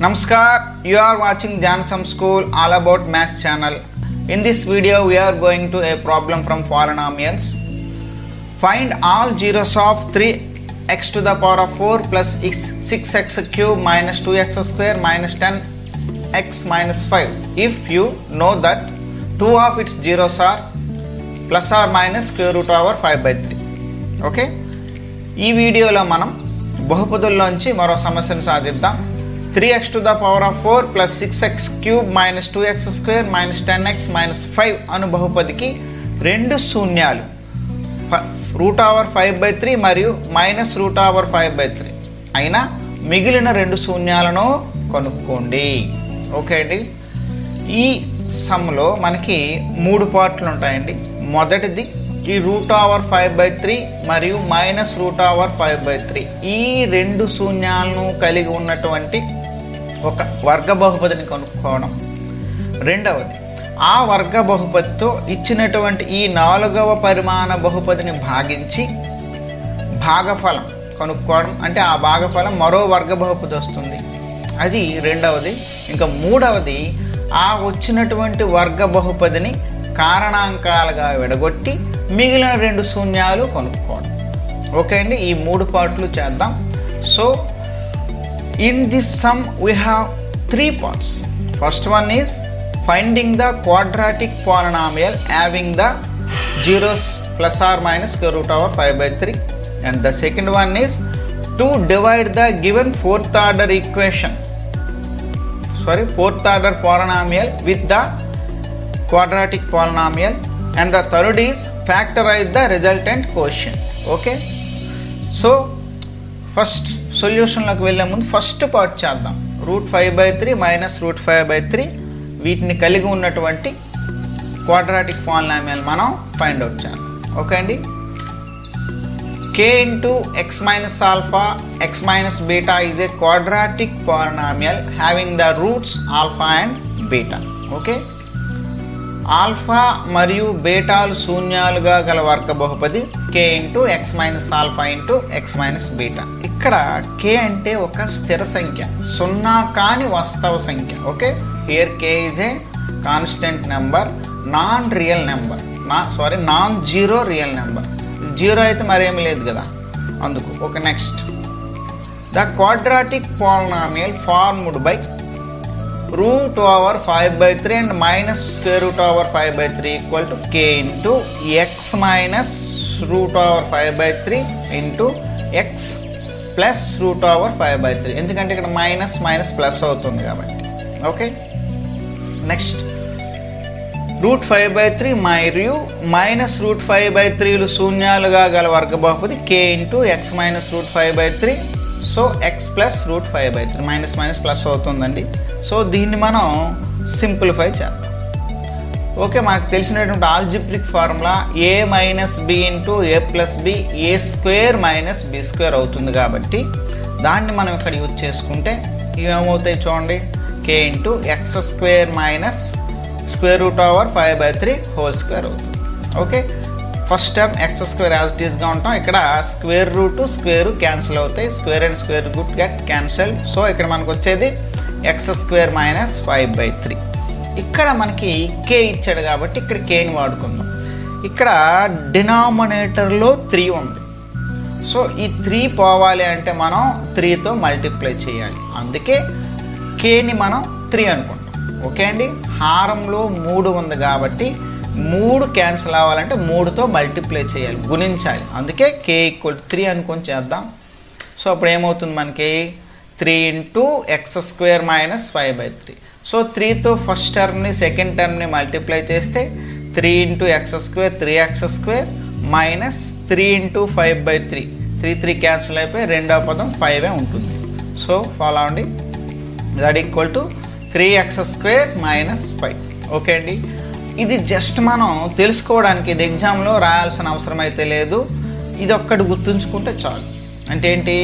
Namaskar, you are watching Jansam School All About Maths channel. In this video, we are going to a problem from polynomials. Find all zeros of 3x to the power of 4 plus x- 6x cube minus 2x square minus 10x minus 5 if you know that two of its zeros are plus or minus square root over 5 by 3. Okay ఈ వీడియోలో మనం బహుపదుల్లోంచి మరో సమస్యను సాధిద్దాం three x to the power of four plus six x cube minus two x square minus ten x minus five అను బహుపదికి రెండు శూన్యాలు root over five by three మరియు minus root over five by three అయినా మిగిలిన రెండు శూన్యాలను కనుక్కోండి okay అండి ఈ సమ్లో మనకి మూడు పార్ట్లు ఉంటాయండి మొదటిది ఈ root over five by three మరియు minus root over five by three ఈ రెండు శూన్యాలను కలిగి ఉన్నటువంటి ఒక వర్గ బహుపదిని కనుక్కోవడం రెండవది ఆ వర్గ బహుపదితో ఇచ్చినటువంటి ఈ నాలుగవ పరిమాణ బహుపదిని భాగించి భాగఫలం కనుక్కోవడం అంటే ఆ భాగఫలం మరో వర్గ బహుపది వస్తుంది అది రెండవది ఇంకా మూడవది ఆ వచ్చినటువంటి వర్గ బహుపదిని కారణాంకాలుగా విడగొట్టి మిగిలిన రెండు శూన్యాలు కొనుక్కోవడం ఓకే అండి ఈ మూడు పార్ట్లు చేద్దాం so in this sum we have three parts first one is finding the quadratic polynomial having the zeros plus or minus square root over five by three and the second one is to divide the given fourth order equation sorry fourth order polynomial with the quadratic polynomial and the third is factorize the resultant quotient okay so first సొల్యూషన్లోకి వెళ్ళే ముందు first part చేద్దాం root five by three minus root five by three వీటిని కలిగి ఉన్నటువంటి quadratic polynomial మనం find out చేద్దాం okay అండి k into x minus alpha x minus beta is a quadratic polynomial having the roots alpha and beta okay alpha మరియు బేటాలు శూన్యాలుగా గల వర్గ బహుపది k into x minus alpha into x minus beta ఇక్కడ k అంటే ఒక స్థిర సంఖ్య సున్నా కాని వాస్తవ సంఖ్య okay here k is a constant number non real number నా sorry non zero real number zero అయితే మరేమి లేదు కదా అందుకు okay next the quadratic polynomial formed by root over 5 by 3 and minus square root over 5 by 3 equal to k into x minus root over 5 by 3 into x plus root over five by three ఎందుకంటే ఇక్కడ minus minus plus అవుతుంది కాబట్టి okay next root five by three మరియు minus root five by త్రీలు శూన్యాలుగా గల వర్గ బహుపది k into x minus root five by three so x plus root five by three minus minus plus అవుతుందండి so దీన్ని మనం సింప్లిఫై చేద్దాం ఓకే మనకు తెలిసినటువంటి algebraic formula a minus b into a plus b A square minus b square అవుతుంది కాబట్టి దాన్ని మనం ఇక్కడ యూజ్ చేసుకుంటే ఏమవుతాయి చూడండి k into x square minus square root over five by three whole square అవుతుంది okay first term x square as it ఈస్గా ఉంటాం ఇక్కడ స్క్వేర్ రూట్ స్క్వేర్ క్యాన్సిల్ అవుతాయి square and square root get cancel so ఇక్కడ మనకు వచ్చేది x square minus five by three ఇక్కడ మనకి కే ఇచ్చాడు కాబట్టి ఇక్కడ కేని వాడుకుందాం ఇక్కడ డినామినేటర్లో త్రీ ఉంది సో ఈ త్రీ పోవాలి అంటే మనం త్రీతో మల్టిప్లై చేయాలి అందుకే కేని మనం త్రీ అనుకుంటాం ఓకే అండి హారంలో మూడు ఉంది కాబట్టి మూడు క్యాన్సిల్ అవ్వాలంటే మూడుతో మల్టిప్లై చేయాలి గుణించాలి అందుకే కే ఈక్వల్ త్రీ అనుకొని చేద్దాం సో అప్పుడు ఏమవుతుంది మనకి three into x square minus five by three so త్రీతో ఫస్ట్ టర్మ్ని సెకండ్ టర్మ్ని మల్టిప్లై చేస్తే three into x square three X square minus three into five by three three three cancel అయిపోయి రెండవ పదం ఫైవే ఉంటుంది సో ఫాలో అండి that equal to three X square minus five okay అండి ఇది జస్ట్ మనం తెలుసుకోవడానికి ఇది ఎగ్జామ్లో రాయాల్సిన అవసరం అయితే లేదు ఇది ఒక్కటి గుర్తుంచుకుంటే చాలు అంటే ఏంటి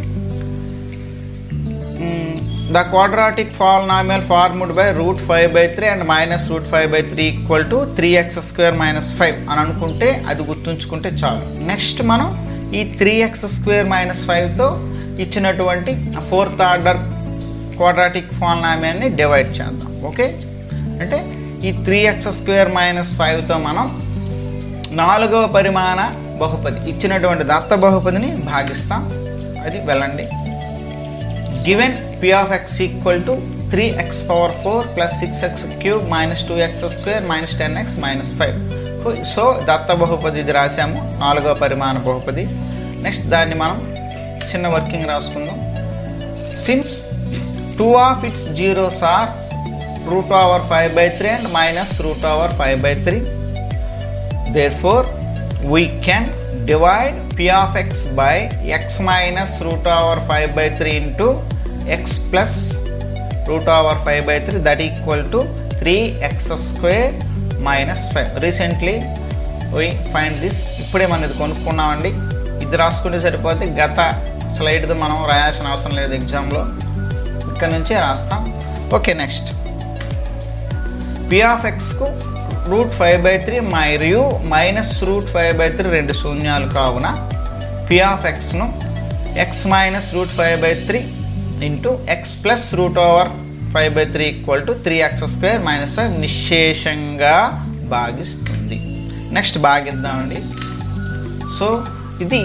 the quadratic polynomial formed by root five by three and minus root five by three equal to three X square minus five అని అనుకుంటే అది గుర్తుంచుకుంటే చాలు నెక్స్ట్ మనం ఈ త్రీ ఎక్స్ స్క్వేర్ మైనస్ ఫైవ్తో ఇచ్చినటువంటి ఫోర్త్ ఆర్డర్ క్వాడ్రాటిక్ పాలినామియల్ని డివైడ్ చేద్దాం ఓకే అంటే ఈ త్రీ ఎక్స్ స్క్వేర్ మైనస్ ఫైవ్తో మనం నాలుగవ పరిమాణ బహుపది ఇచ్చినటువంటి దత్త బహుపదిని భాగిస్తాం అది వెళ్ళండి given p of x equal to three x power four plus six x cube minus two x square minus ten x minus five so దత్త బహుపది ఇది రాసాము నాలుగవ పరిమాణ బహుపది నెక్స్ట్ దాన్ని మనం చిన్న వర్కింగ్ రాసుకుందాం since two of its zeros are root over five by three and minus root over five by three therefore we can divide p of x by x minus root over 5 by 3 into x plus root over 5 by 3 that equal to 3x square minus 5 recently we find this ఇప్పుడే మనం ఇది కొనుక్కున్నామండి ఇది రాసుకుంటే సరిపోతే గత స్లైడ్ది మనం రాయాల్సిన అవసరం లేదు ఎగ్జామ్లో ఇక్కడ నుంచే రాస్తాం ఓకే నెక్స్ట్ పి ఆఫ్ ఎక్స్కు రూట్ ఫైవ్ బై త్రీ మరియు minus root five by three రెండు శూన్యాలు కావున పి ఆఫ్ ఎక్స్ను x minus root five by three into x plus root over five by three equal to three X square minus five నిశేషంగా భాగిస్తుంది next భాగిద్దామండి so ఇది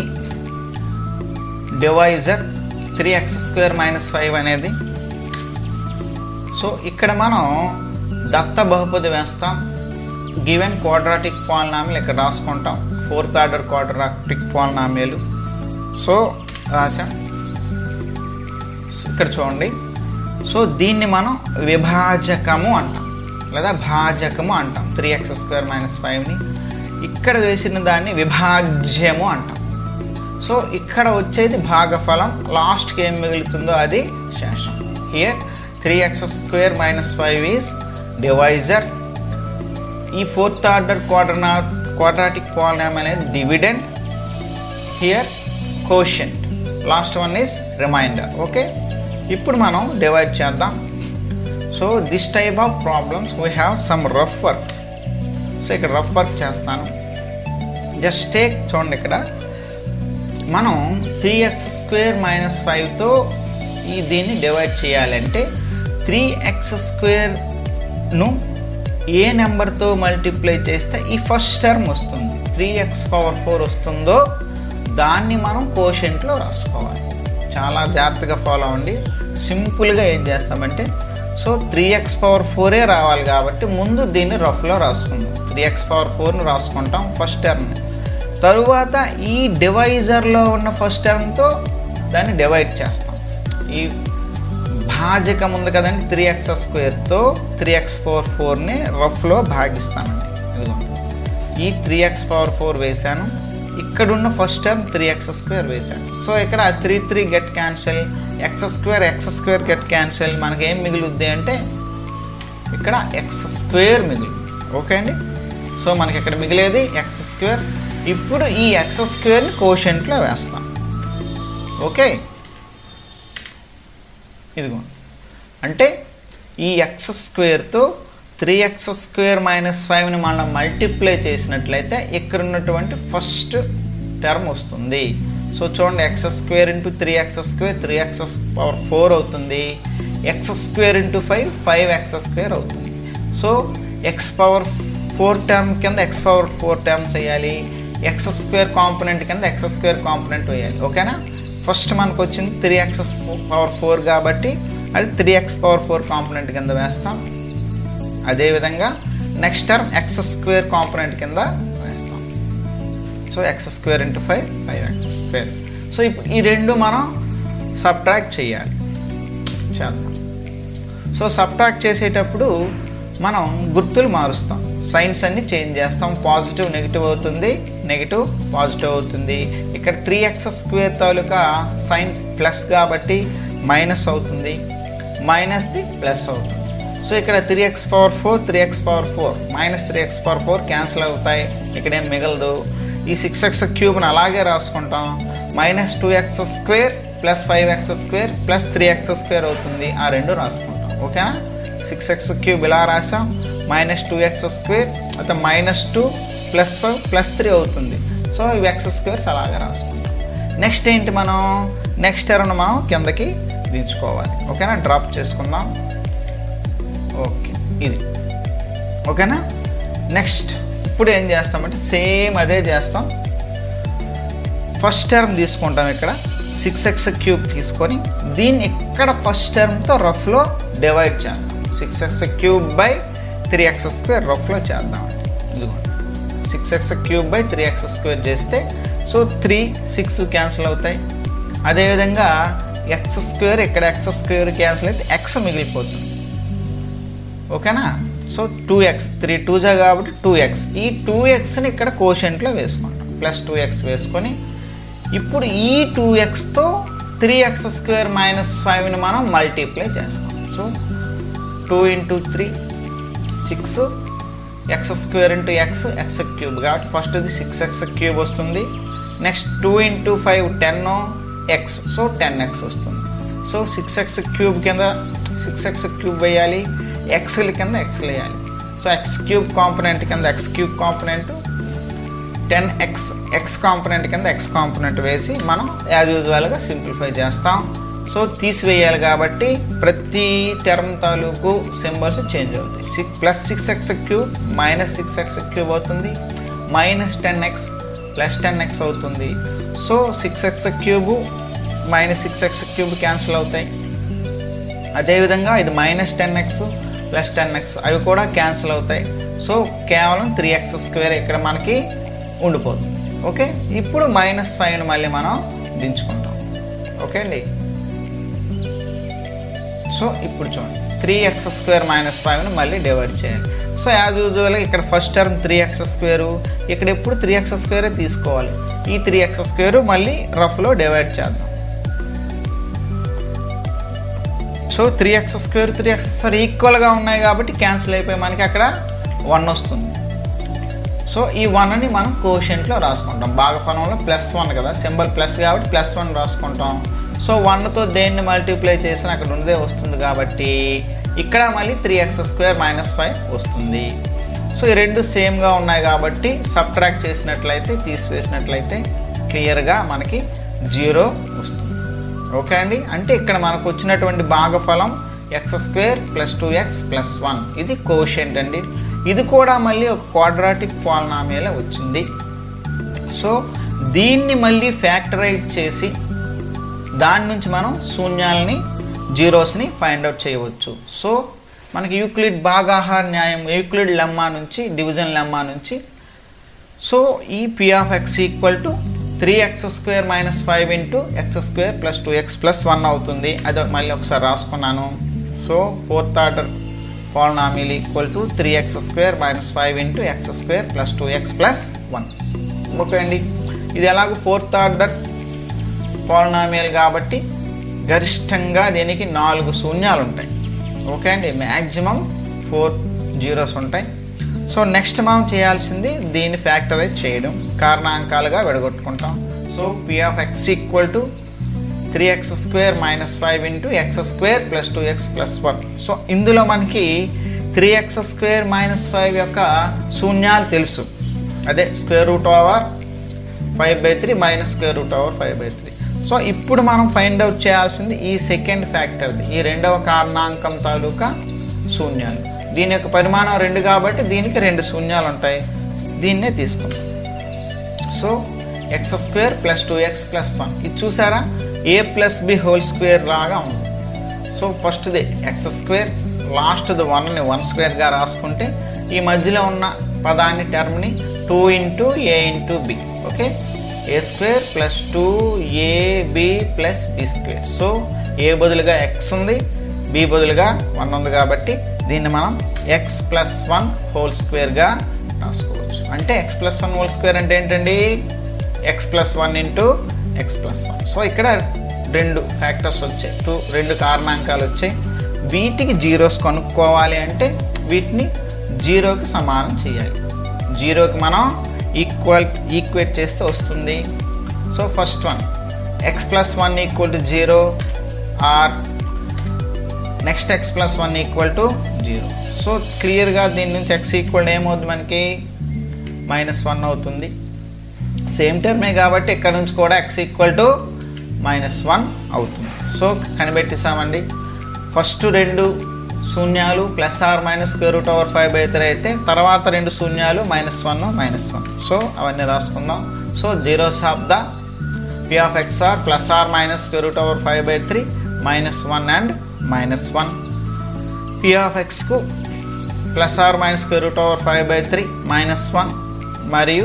divisor three X square minus five అనేది so ఇక్కడ మనం దత్త బహుపది వేస్తాం గివెన్ క్వాడ్రాటిక్ పాలినామియల్ ఇక్కడ రాసుకుంటాం fourth order quadratic polynomial so రాసాం ఇక్కడ చూడండి సో దీన్ని మనం విభాజకము అంటాం లేదా భాజకము అంటాం త్రీ ఎక్స్ స్క్వేర్ మైనస్ ఫైవ్ని ఇక్కడ వేసిన దాన్ని విభాజ్యము అంటాం సో ఇక్కడ వచ్చేది భాగఫలం లాస్ట్కి ఏం మిగులుతుందో అది శేషం here three X square minus five is divisor ఈ ఫోర్త్ ఆర్డర్ క్వాడ్రనా క్వాడ్రాటిక్ పాలినామ్ అనేది dividend here quotient last one is remainder okay ఇప్పుడు మనం డివైడ్ చేద్దాం so this type of problems we have some rough work so ఇక్కడ rough work చేస్తాను just take చూడండి ఇక్కడ మనం త్రీ ఎక్స్ స్క్వేర్ మైనస్ ఫైవ్తో ఈ దీన్ని డివైడ్ చేయాలంటే త్రీ ఎక్స్ స్క్వేర్ను ఏ నెంబర్తో మల్టిప్లై చేస్తే ఈ ఫస్ట్ టర్మ్ వస్తుంది త్రీ ఎక్స్ పవర్ ఫోర్ వస్తుందో దాన్ని మనం కోషెంట్లో రాసుకోవాలి చాలా జాగ్రత్తగా ఫాలో అవ్వండి సింపుల్గా ఏం చేస్తామంటే సో త్రీ ఎక్స్ పవర్ ఫోరే రావాలి కాబట్టి ముందు దీన్ని రఫ్లో రాసుకుందాం త్రీ ఎక్స్ పవర్ ఫోర్ని రాసుకుంటాం ఫస్ట్ టర్మ్ని తరువాత ఈ డివైజర్లో ఉన్న ఫస్ట్ టర్మ్తో దాన్ని డివైడ్ చేస్తాం ఈ భాజకం ఉంది కదండి త్రీ ఎక్స్ స్క్వేర్తో త్రీ ఎక్స్ పవర్ ఫోర్ని రఫ్లో భాగిస్తానండి ఇదిగోండి ఈ త్రీ ఎక్స్ పవర్ ఫోర్ వేశాను ఇక్కడున్న first term three X square వేశాను సో ఇక్కడ three three get cancel x square x square get cancel మనకి ఏం మిగులుద్ది అంటే ఇక్కడ ఎక్స్ స్క్వేర్ మిగులుద్ది ఓకే అండి సో మనకి ఇక్కడ మిగిలేది ఎక్స్ స్క్వేర్ ఇప్పుడు ఈ ఎక్స్ స్క్వేర్ని కోషెంట్లో వేస్తాం ఓకే ఇదిగోండి అంటే ఈ ఎక్స్ స్క్వేర్తో త్రీ ఎక్స్ స్క్వేర్ మైనస్ ఫైవ్ని మనం మల్టిప్లై చేసినట్లయితే ఇక్కడ ఉన్నటువంటి ఫస్ట్ టర్మ్ వస్తుంది సో చూడండి x square into three X square three x power four అవుతుంది x square into five five x square అవుతుంది so x power four term కింద ఎక్స్ పవర్ ఫోర్ టర్మ్స్ వేయాలి ఎక్స్ స్క్వేర్ కాంపోనెంట్ కింద x square component వేయాలి ఓకేనా first మనకు వచ్చింది three x power four కాబట్టి అది three x power four component కింద వేస్తాం అదేవిధంగా next term x square component కింద వేస్తాం so x square into five five x square so ఇప్పుడు ఈ రెండు మనం సబ్ట్రాక్ట్ చేయాలి చేద్దాం సో సబ్ట్రాక్ట్ చేసేటప్పుడు మనం గుర్తులు మారుస్తాం సైన్స్ అన్ని చేంజ్ చేస్తాం పాజిటివ్ నెగిటివ్ అవుతుంది నెగిటివ్ పాజిటివ్ అవుతుంది ఇక్కడ త్రీ ఎక్స్ స్క్వేర్ తాలూకా సైన్ ప్లస్ కాబట్టి మైనస్ అవుతుంది మైనస్ది ప్లస్ అవుతుంది సో ఇక్కడ three x power four three x power four minus three x power four cancel అవుతాయి ఇక్కడేం మిగలదు ఈ సిక్స్ ఎక్స్ క్యూబ్ని అలాగే రాసుకుంటాం minus two x square plus five x square plus three X square అవుతుంది ఆ రెండు రాసుకుంటాం ఓకేనా సిక్స్ ఎక్స్ క్యూబ్ ఇలా రాసాం మైనస్ టూ ఎక్స్ స్క్వేర్ అయితే minus two plus five plus three అవుతుంది సో ఇవి ఎక్స్ స్క్వేర్స్ అలాగే రాసుకుంటాం నెక్స్ట్ ఏంటి మనం నెక్స్ట్ టర్మ్ మనం కిందకి దించుకోవాలి ఓకేనా డ్రాప్ చేసుకుందాం ఓకే ఇది ఓకేనా నెక్స్ట్ ఇప్పుడు ఏం చేస్తామంటే సేమ్ అదే చేస్తాం ఫస్ట్ టర్మ్ తీసుకుంటాం ఇక్కడ సిక్స్ ఎక్స్ క్యూబ్ తీసుకొని దీన్ని ఇక్కడ ఫస్ట్ టర్మ్తో రఫ్లో డివైడ్ చేద్దాం six x cube by three X square రఫ్లో చేద్దామండి ఇదిగోండి six x cube by three X square చేస్తే సో త్రీ సిక్స్ క్యాన్సిల్ అవుతాయి అదేవిధంగా ఎక్స్ స్క్వేర్ ఇక్కడ ఎక్స్ స్క్వేర్ క్యాన్సిల్ అయితే ఎక్స్ మిగిలిపోతుంది ఓకేనా so two x three two జా కాబట్టి టూ ఎక్స్ ఈ టూ ఎక్స్ని ఇక్కడ కోషెంట్లో వేసుకుంటాం ప్లస్ టూ ఎక్స్ వేసుకొని ఇప్పుడు ఈ టూ ఎక్స్తో త్రీ ఎక్స్ స్క్వేర్ మైనస్ ఫైవ్ని మనం మల్టిప్లై చేస్తాం so two into three six x square into x x cube కాబట్టి ఫస్ట్ ఇది సిక్స్ ఎక్స్ క్యూబ్ వస్తుంది next two into five ten x so ten x వస్తుంది సో సిక్స్ ఎక్స్ క్యూబ్ కింద six x cube వేయాలి ఎక్స్ల కింద x వేయాలి so x cube component కింద x cube component ten x x component కింద x component వేసి మనం యాజ్ యూజువల్గా సింప్లిఫై చేస్తాం సో తీసివేయాలి కాబట్టి ప్రతి టర్మ్ తాలూకు సింబల్స్ చేంజ్ అవుతాయి six plus six x cube minus six x cube అవుతుంది minus ten x plus ten x అవుతుంది so six x cube minus six x cube cancel అవుతాయి అదేవిధంగా ఇది minus ten x plus ten x అవి కూడా cancel అవుతాయి so కేవలం three X square ఇక్కడ మనకి ఉండిపోతుంది ఓకే ఇప్పుడు మైనస్ ఫైవ్ని మళ్ళీ మనం దించుకుంటాం ఓకే అండి సో ఇప్పుడు చూడండి త్రీ ఎక్స్ స్క్వేర్ మైనస్ ఫైవ్ని మళ్ళీ డివైడ్ చేయాలి సో యాజ్ యూజువల్గా ఇక్కడ first term three x square ఇక్కడ ఎప్పుడు త్రీ ఎక్స్ స్క్వేరే తీసుకోవాలి ఈ త్రీ ఎక్స్ స్క్వేర్ మళ్ళీ రఫ్లో డివైడ్ చేద్దాం so three X square three X square ఈక్వల్గా ఉన్నాయి కాబట్టి క్యాన్సిల్ అయిపోయి మనకి అక్కడ వన్ వస్తుంది సో ఈ వన్ని మనం కోషెంట్లో రాసుకుంటాం భాగఫలంలో ప్లస్ వన్ కదా సింబల్ ప్లస్ కాబట్టి ప్లస్ వన్ రాసుకుంటాం సో వన్తో దేన్ని మల్టిప్లై చేసినా అక్కడ ఉన్నదే వస్తుంది కాబట్టి ఇక్కడ మళ్ళీ three X square minus five వస్తుంది సో ఈ రెండు సేమ్గా ఉన్నాయి కాబట్టి సబ్ట్రాక్ట్ చేసినట్లయితే తీసివేసినట్లయితే క్లియర్గా మనకి జీరో వస్తుంది ఓకే అండి అంటే ఇక్కడ మనకు వచ్చినటువంటి భాగఫలం x square plus two x plus one ఇది కోషెంట్ అండి ఇది కూడా మళ్ళీ ఒక క్వాడ్రాటిక్ పాలనామేలా వచ్చింది సో దీన్ని మళ్ళీ ఫ్యాక్టరైజ్ చేసి దాని నుంచి మనం శూన్యాలని జీరోస్ని ఫైండ్ అవుట్ చేయవచ్చు సో మనకి యూక్లిడ్ భాగాహార న్యాయం యూక్లిడ్ లెమ్మా నుంచి డివిజన్ లెమ్మా నుంచి సో ఈ p of x equal to three X square minus five into x square plus two x plus one అవుతుంది అది మళ్ళీ ఒకసారి రాసుకున్నాను so fourth order polynomial equal to three X square minus five into x square plus two x plus one okay అండి ఇది ఎలాగో fourth order polynomial కాబట్టి గరిష్టంగా దీనికి నాలుగు శూన్యాలు ఉంటాయి ఓకే అండి మ్యాక్సిమం ఫోర్ జీరోస్ ఉంటాయి సో నెక్స్ట్ మనం చేయాల్సింది దీన్ని ఫ్యాక్టరైజ్ చేయడం కారణాంకాలుగా విడగొట్టుకుంటాం so p of x equal to three X square minus five into x square plus two x plus one so ఇందులో మనకి three X square minus five యొక్క శూన్యాలు తెలుసు అదే square root over five by three minus square root over five by three so ఇప్పుడు మనం find out చేయాల్సింది ఈ సెకండ్ ఫ్యాక్టర్ది ఈ రెండవ కారణాంకం తాలూకా శూన్యాలు దీని యొక్క పరిమాణం రెండు కాబట్టి దీనికి రెండు శూన్యాలు ఉంటాయి దీన్నే తీసుకుందాం so x square plus two x plus one ఇది చూసారా a plus b whole square లాగా ఉంది సో ఫస్ట్ది ఎక్స్ స్క్వేర్ లాస్ట్ది వన్ని వన్ స్క్వేర్గా రాసుకుంటే ఈ మధ్యలో ఉన్న పదాన్ని టర్మ్ని two into a into b okay a square plus two ab plus b square so a బదులుగా ఎక్స్ ఉంది బి బదులుగా వన్ ఉంది కాబట్టి దీన్ని మనం ఎక్స్ ప్లస్ వన్ హోల్ స్క్వేర్గా రాసుకోవచ్చు అంటే x plus one whole square అంటే ఏంటండి x plus one into x plus one so ఇక్కడ రెండు ఫ్యాక్టర్స్ వచ్చాయి టూ రెండు కారణాంకాలు వచ్చాయి వీటికి జీరోస్ కనుక్కోవాలి అంటే వీటిని జీరోకి సమానం చేయాలి జీరోకి మనం ఈక్వల్ ఈక్వేట్ చేస్తే వస్తుంది so first one x plus one equal to zero or next x plus one equal to zero so క్లియర్గా దీని నుంచి ఎక్స్ ఈక్వల్ ఏమవుతుంది మనకి మైనస్ వన్ అవుతుంది సేమ్ టర్మే కాబట్టి ఇక్కడ నుంచి కూడా x equal to minus one అవుతుంది సో కనిపెట్టేసామండి ఫస్ట్ రెండు శూన్యాలు plus or minus square root over five by three అయితే తర్వాత రెండు శూన్యాలు minus one minus one so అవన్నీ రాసుకుందాం so zeros of the p of x or plus or minus square root over five by three minus one and minus one p of ఎక్స్కు plus or minus square root over five by three minus one మరియు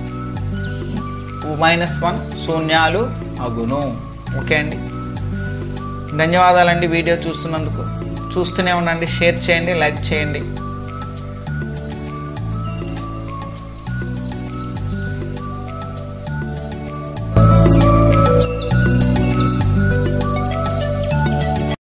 minus one శూన్యాలు అగును okay అండి ధన్యవాదాలండి video చూస్తున్నందుకు చూస్తూనే ఉండండి share చేయండి like చేయండి